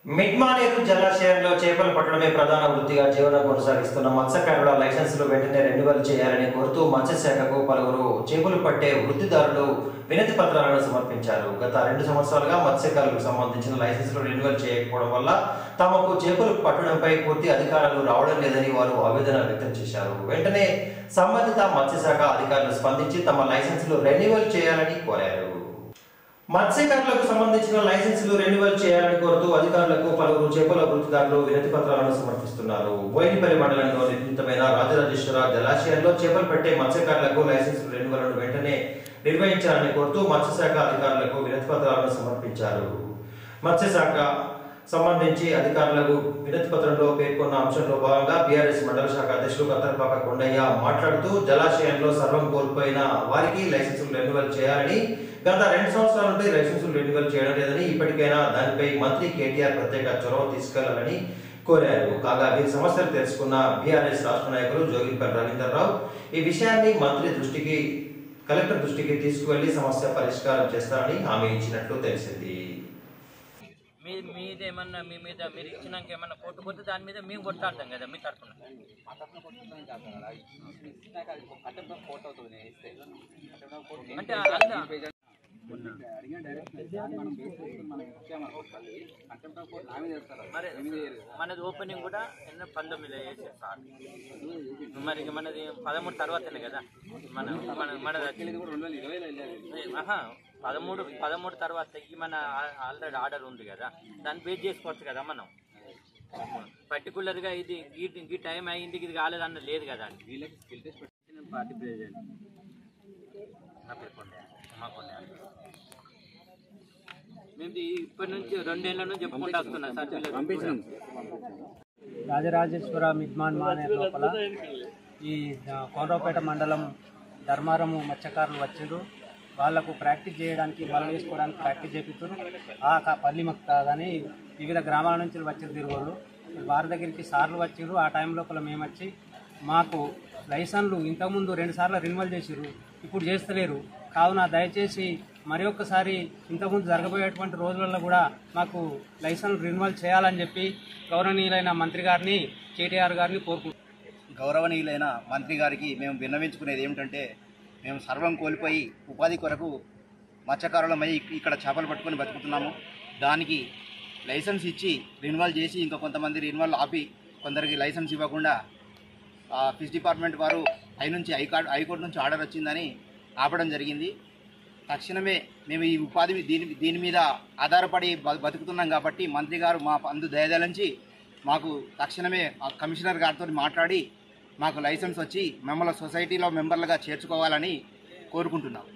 మిడ్మానేరు జలాశయంలో చేపలు పట్టడమే ప్రధాన వృత్తిగా జీవనం కొనసాగిస్తున్న మత్స్యకారుల లైసెన్సులు వెంటనే రెన్యువల్ చేయాలని కోరుతూ మత్స్యశాఖకు పలువురు చేపలు పట్టే వృత్తిదారులు వినతి పత్రాలను సమర్పించారు గత రెండు సంవత్సరాలుగా మత్స్యకారులకు సంబంధించిన లైసెన్సులు రెన్యువల్ చేయకపోవడం వల్ల తమకు చేపలు పట్టడంపై పూర్తి అధికారాలు రావడం లేదని వారు ఆవేదన వ్యక్తం చేశారు వెంటనే సంబంధిత మత్స్యశాఖ అధికారులు స్పందించి తమ లైసెన్సులు రెన్యువల్ చేయాలని కోరారు మత్స్యకారులకు సంబంధించిన లైసెన్సులు రెన్యువల్ చేయాలని కోరుతూ అధికారులకు పలువురు చేపల వృత్తిదారులు వినతి పత్రాలను సమర్పిస్తున్నారు బోయినపల్లి మండలంలో నిర్మితమైన రాజరాజేశ్వర జలాశయంలో చేపలు పెట్టే మత్స్యకారులకు లైసెన్సులు రెన్యువల్ను వెంటనే నిర్వహించాలని కోరుతూ మత్స్యశాఖ అధికారులకు వినతి పత్రాలను సమర్పించారు మత్స్యశాఖ సంబంధించి అధికారులకు వినతి పత్రంలో పేర్కొన్న అంశంలో భాగంగా బీఆర్ఎస్ మండల శాఖ అధ్యక్షులు కత్తర్పాక కొండయ్య మాట్లాడుతూ జలాశయంలో సర్వం కోల్పోయిన వారికి లైసెన్సులు రెన్యువల్ చేయాలని గత రెండు సంవత్సరాల నుండి లైసెన్సులు రెన్యువల్ చేయడం లేదని ఇప్పటికైనా దానిపై మంత్రి కేటీఆర్ ప్రత్యేక చొరవ తీసుకెళ్లాలని కోరారు కాగా వీరి సమస్యలు తెలుసుకున్న బీఆర్ఎస్ రాష్ట్ర నాయకులు జోగిపల్లి రవీందర్రావు ఈ విషయాన్ని మంత్రి దృష్టికి కలెక్టర్ దృష్టికి తీసుకువెళ్లి సమస్య పరిష్కారం చేస్తారని హామీ ఇచ్చినట్లు తెలిసింది మీ మీద ఏమన్నా మీ మీద మీరు ఇచ్చినాక ఏమన్నా కొట్టుకుంటే దాని మీద మేము కొట్టాడతాం కదా మీ తరఫున అంటే అంతా మరి మనది ఓపెనింగ్ కూడా ఎన్నో పంతొమ్మిది చేశారు సార్ మరి ఇక మనది పదమూడు తర్వాతనే కదా మన మన మనది ఆహా, పదమూడు పదమూడు తర్వాత ఈ మన ఆల్రెడీ ఆర్డర్ ఉంది కదా దాన్ని బేస్ చేసుకోవచ్చు కదా మనం పర్టికులర్గా ఇది ఈ ఈ టైం అయ్యింది ఇది కాలేదన్న లేదు కదా పార్టీ ప్రెసిడెంట్ నా పేరు కొండయ్య, మా కొండయ్య. మేము ఇది ఇప్పటి నుంచి రెండేళ్ల నుంచి చెప్పుకుంటూ వస్తున్నాం సార్ రాజరాజేశ్వర మిడ్మాన్ మానేర్ లోపల ఈ ఆ, కోనరావుపేట మండలం ధర్మారము మత్స్యకారులు వచ్చిండ్రు వాళ్ళకు ప్రాక్టీస్ చేయడానికి వలలు వేసుకోవడానికి ప్రాక్టీస్ చేపిస్తారు ఆ క- పల్లి మక్త కానీ వివిధ గ్రామాల నుంచి వచ్చిన తిరుగుళ్ళు వారి దగ్గరికి సార్లు వచ్చిర్రు ఆ టైం లోపల మేము వచ్చి మాకు లైసెన్లు ఇంతకుముందు రెండు సార్లు రెన్యువల్ చేసిర్రు ఇప్పుడు చేస్తలేరు కావున దయచేసి మరి ఒక్కసారి ఇంతకుముందు జరగబోయేటువంటి రోజులలో కూడా మాకు లైసెన్స్ రెన్యువల్ చేయాలని చెప్పి గౌరవనీయులైన మంత్రి గారిని కేటీఆర్ గారిని కోరుకుంటున్నాం గౌరవనీయులైన మంత్రి గారికి మేము విన్నవించుకునేది ఏమిటంటే మేము సర్వం కోల్పోయి ఉపాధి కొరకు మత్స్యకారులమై ఇక్కడ చేపలు పట్టుకొని బతుకుతున్నాము దానికి లైసెన్స్ ఇచ్చి రిన్వాల్ చేసి ఇంకా కొంతమంది రిన్వాల్ ఆపి కొందరికి లైసెన్స్ ఇవ్వకుండా ఆ, ఫిష్ డిపార్ట్మెంట్ వారు హై నుంచి హైకోర్టు హైకోర్టు నుంచి ఆర్డర్ వచ్చిందని ఆపడం జరిగింది తక్షణమే మేము ఈ ఉపాధి దీని దీని మీద ఆధారపడి బ- బతుకుతున్నాం కాబట్టి మంత్రి గారు మా అందు దయదలించి మాకు తక్షణమే ఆ కమిషనర్ గారితో మాట్లాడి మాకు లైసెన్స్ వచ్చి మమ్మల్ని సొసైటీలో మెంబర్లుగా చేర్చుకోవాలని కోరుకుంటున్నాం